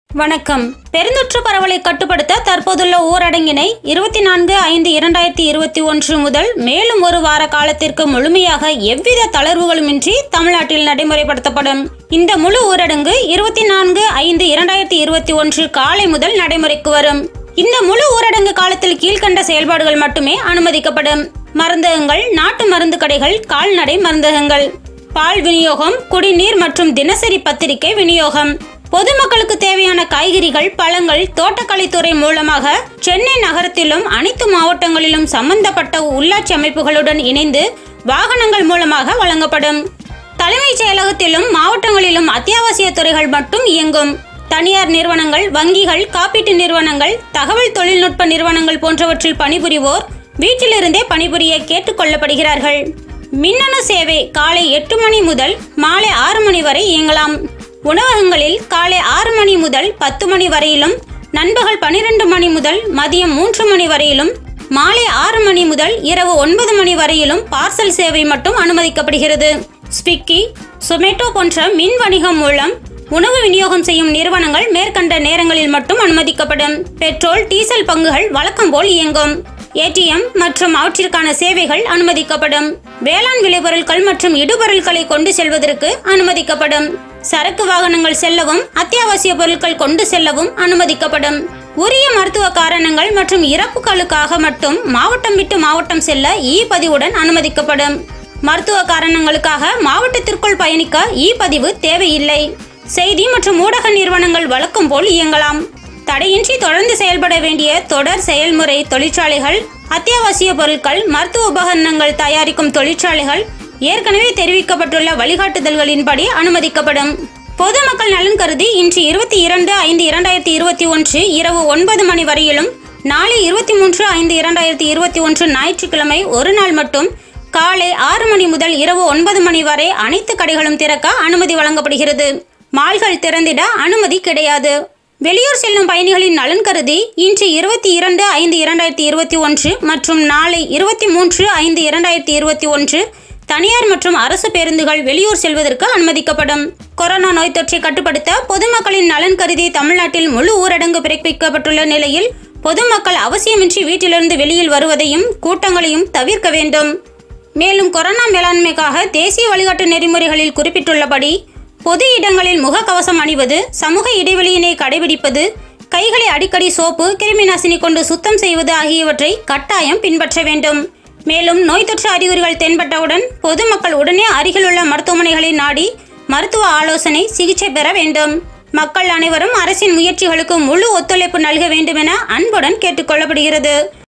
வணக்கம் பெருந்தொற்று பரவலை கட்டுப்படுத்த தற்போதுள்ள ஊரடங்கினை இருபத்தி நான்கு ஐந்து இரண்டாயிரத்தி இருபத்தி ஒன்று முதல் மேலும் ஒரு வார காலத்திற்கு முழுமையாக எவ்வித தளர்வுகளுமின்றி தமிழ்நாட்டில் நடைமுறைப்படுத்தப்படும் இந்த முழு ஊரடங்கு இருபத்தி நான்கு ஐந்து இரண்டாயிரத்தி இருபத்தி ஒன்று காலை முதல் நடைமுறைக்கு வரும் இந்த முழு ஊரடங்கு காலத்தில் கீழ்க்கண்ட செயல்பாடுகள் மட்டுமே அனுமதிக்கப்படும் மருந்தகங்கள் நாட்டு மருந்து கடைகள் கால்நடை மருந்தகங்கள் பால் விநியோகம் குடிநீர் மற்றும் தினசரி பத்திரிகை விநியோகம் பொதுமக்களுக்கு தேவையான காய்கறிகள் பழங்கள் தோட்டக்கலைத்துறை மூலமாக சென்னை நகரத்திலும் அனைத்து மாவட்டங்களிலும் சம்பந்தப்பட்ட உள்ளாட்சி அமைப்புகளுடன் இணைந்து வாகனங்கள் மூலமாக வழங்கப்படும் தலைமைச் செயலகத்திலும் மாவட்டங்களிலும் அத்தியாவசிய துறைகள் மட்டும் இயங்கும் தனியார் நிறுவனங்கள் வங்கிகள் காப்பீட்டு நிறுவனங்கள் தகவல் தொழில்நுட்ப நிறுவனங்கள் போன்றவற்றில் பணிபுரிவோர் வீட்டிலிருந்தே பணிபுரிய கேட்டுக்கொள்ளப்படுகிறார்கள் மின்னணு சேவை காலை எட்டு மணி முதல் மாலை ஆறு மணி வரை இயங்கலாம் உணவகங்களில் காலை ஆறு மணி முதல் பத்து மணி வரையிலும் நண்பகல் பனிரெண்டு மணி முதல் மதியம் மூன்று மணி வரையிலும் மாலை ஆறு மணி முதல் இரவு ஒன்பது மணி வரையிலும் பார்சல் சேவை மட்டும் அனுமதிக்கப்படுகிறது ஸ்விக்கி சொமேட்டோ போன்ற மின் வணிகம் மூலம் உணவு விநியோகம் செய்யும் நிறுவனங்கள் மேற்கண்ட நேரங்களில் மட்டும் அனுமதிக்கப்படும் பெட்ரோல் டீசல் பங்குகள் வழக்கம் போல் இயங்கும் ஏடிஎம் மற்றும் அவற்றிற்கான சேவைகள் அனுமதிக்கப்படும் வேளாண் விளைபொருட்கள் மற்றும் இடுபொருட்களை கொண்டு செல்வதற்கு அனுமதிக்கப்படும் சரக்கு வாகனங்கள் செல்லவும் அத்தியாவசிய பொருட்கள் கொண்டு செல்லவும் அனுமதிக்கப்படும் உரிய மருத்துவ காரணங்கள் மற்றும் இறப்புகளுக்காக மட்டும் மாவட்டம் விட்டு மாவட்டம் செல்ல இ பதிவுடன் அனுமதிக்கப்படும் மருத்துவ காரணங்களுக்காக மாவட்டத்திற்குள் பயணிக்க இ பதிவு தேவையில்லை செய்தி மற்றும் ஊடக நிறுவனங்கள் வழக்கம் போல் இயங்கலாம் தடையின்றி தொடர்ந்து செயல்பட வேண்டிய தொடர் செயல்முறை தொழிற்சாலைகள் அத்தியாவசிய பொருட்கள் மருத்துவ உபகரணங்கள் தயாரிக்கும் தொழிற்சாலைகள் ஏற்கனவே தெரிவிக்கப்பட்டுள்ள வழிகாட்டுதல்களின்படி அனுமதிக்கப்படும் பொதுமக்கள் நலன் கருதி இன்று இருபத்தி இரண்டு ஐந்து இரண்டாயிரத்தி இருபத்தி ஒன்று இரவு ஒன்பது மணி வரையிலும் நாளை இருபத்தி மூன்று ஐந்து இரண்டாயிரத்தி இருபத்தி ஒன்று ஞாயிற்றுக்கிழமை ஒரு நாள் மட்டும் காலை ஆறு மணி முதல் இரவு ஒன்பது மணி வரை அனைத்து கடைகளும் திறக்க அனுமதி வழங்கப்படுகிறது மால்கள் திறந்திட அனுமதி கிடையாது வெளியூர் செல்லும் பயணிகளின் நலன் கருதி இன்று இருபத்தி இரண்டு ஐந்து இரண்டாயிரத்தி இருபத்தி ஒன்று மற்றும் நாளை இருபத்தி மூன்று ஐந்து இரண்டாயிரத்தி இருபத்தி ஒன்று தனியார் மற்றும் அரசு பேருந்துகள் வெளியூர் செல்வதற்கு அனுமதிக்கப்படும் கொரோனா நோய் தொற்றை கட்டுப்படுத்த பொதுமக்களின் நலன் கருதி தமிழ்நாட்டில் முழு ஊரடங்கு பிறப்பிக்கப்பட்டுள்ள நிலையில் பொதுமக்கள் அவசியமின்றி வீட்டிலிருந்து வெளியில் வருவதையும் கூட்டங்களையும் தவிர்க்க வேண்டும் மேலும் கொரோனா மேலாண்மைக்காக தேசிய வழிகாட்டு நெறிமுறைகளில் குறிப்பிட்டுள்ளபடி பொது இடங்களில் முகக்கவசம் அணிவது சமூக இடைவெளியினை கடைபிடிப்பது கைகளை அடிக்கடி சோப்பு கிருமி நாசினி கொண்டு சுத்தம் செய்வது ஆகியவற்றை கட்டாயம் பின்பற்ற வேண்டும் மேலும் நோய் தொற்று அறிகுறிகள் தென்பட்டவுடன் பொதுமக்கள் உடனே அருகிலுள்ள மருத்துவமனைகளை நாடி மருத்துவ ஆலோசனை சிகிச்சை பெற வேண்டும் மக்கள் அனைவரும் அரசின் முயற்சிகளுக்கு முழு ஒத்துழைப்பு நல்க வேண்டும் என அன்புடன் கேட்டுக்கொள்ளப்படுகிறது